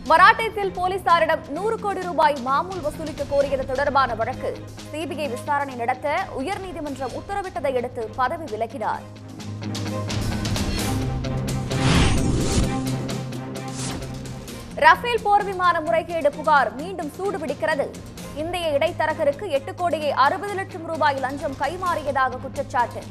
மராட்டயத்தில் போலீசாரிடம் நூறு கோடி ரூபாய் மாமூல் வசூலிக்க கோரியது தொடர்பான வழக்கு சிபிஐ விசாரணை நடத்த உயர்நீதிமன்றம் உத்தரவிட்டதை அடுத்து பதவி விலகினார் ரஃபேல் போர் விமான முறைகேடு புகார் மீண்டும் சூடுபிடிக்கிறது இந்திய இடைத்தரகருக்கு எட்டு கோடியே அறுபது லட்சம் ரூபாய் லஞ்சம் கைமாறியதாக குற்றச்சாட்டு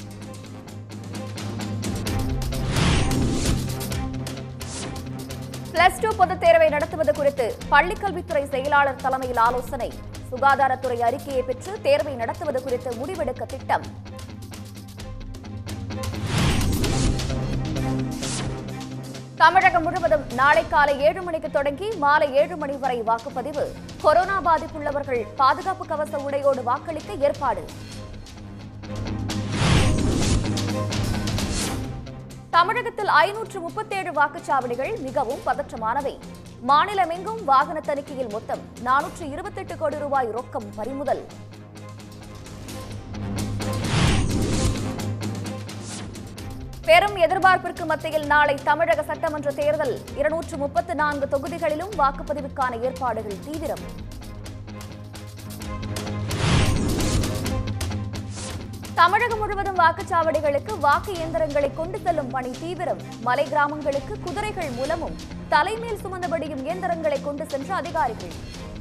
பிளஸ் டூ பொதுத் தேர்வை நடத்துவது குறித்து பள்ளிக்கல்வித்துறை செயலாளர் தலைமையில் ஆலோசனை சுகாதாரத்துறை அறிக்கையை பெற்று தேர்வை நடத்துவது குறித்து முடிவெடுக்க திட்டம் தமிழகம் முழுவதும் நாளை காலை ஏழு மணிக்கு தொடங்கி மாலை ஏழு மணி வரை வாக்குப்பதிவு கொரோனா பாதிப்புள்ளவர்கள் பாதுகாப்பு கவச உடையோடு வாக்களிக்க ஏற்பாடு தமிழகத்தில் ஐநூற்று முப்பத்தேழு வாக்குச்சாவடிகள் மிகவும் பதற்றமானவை மாநிலமெங்கும் வாகன தணிக்கையில் மொத்தம் நானூற்று இருபத்தெட்டு கோடி ரூபாய் ரொக்கம் பறிமுதல் பெரும் எதிர்பார்ப்பிற்கு மத்தியில் நாளை தமிழக சட்டமன்ற தேர்தல் இருநூற்று முப்பத்து நான்கு தொகுதிகளிலும் வாக்குப்பதிவுக்கான ஏற்பாடுகள் தீவிரம் தமிழகம் முழுவதும் வாக்குச்சாவடிகளுக்கு வாக்கு இயந்திரங்களை கொண்டு செல்லும் பணி தீவிரம் மலை கிராமங்களுக்கு குதிரைகள் மூலமும் தலைமேல் சுமந்தபடியும் இயந்திரங்களை கொண்டு சென்ற அதிகாரிகள்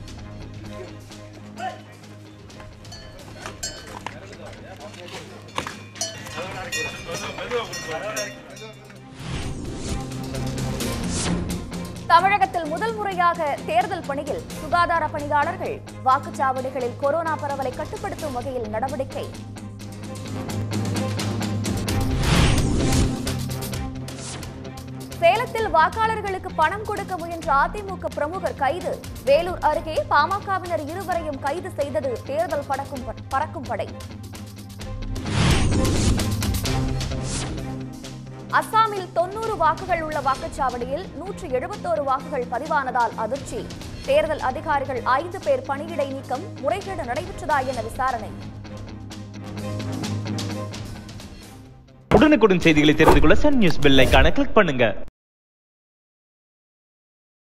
தமிழகத்தில் முதல் முறையாக தேர்தல் பணியில் சுகாதார பணியாளர்கள் வாக்குச்சாவடிகளில் கொரோனா பரவலை கட்டுப்படுத்தும் வகையில் நடவடிக்கை சேலத்தில் வாக்காளர்களுக்கு பணம் கொடுக்க முயன்ற அதிமுக பிரமுகர் கைது வேலூர் அருகே பாமகவினர் இருவரையும் கைது செய்தது தேர்தல் பறக்கும் பறக்கும் படை அஸ்ஸாமில் தொன்னூறு வாக்குகள் உள்ள வாக்குச்சாவடியில் நூற்று எழுபத்தோரு வாக்குகள் பதிவானதால் அதிர்ச்சி தேர்தல் அதிகாரிகள் ஐந்து பேர் பணியிடை நீக்கம் முறைகேடு நடைபெற்றதா என விசாரணை உடனுக்குடன் செய்திகளை தெரிந்து கொள்ள சன் நியூஸ் பெல் ஐகானை கிளிக் பண்ணுங்க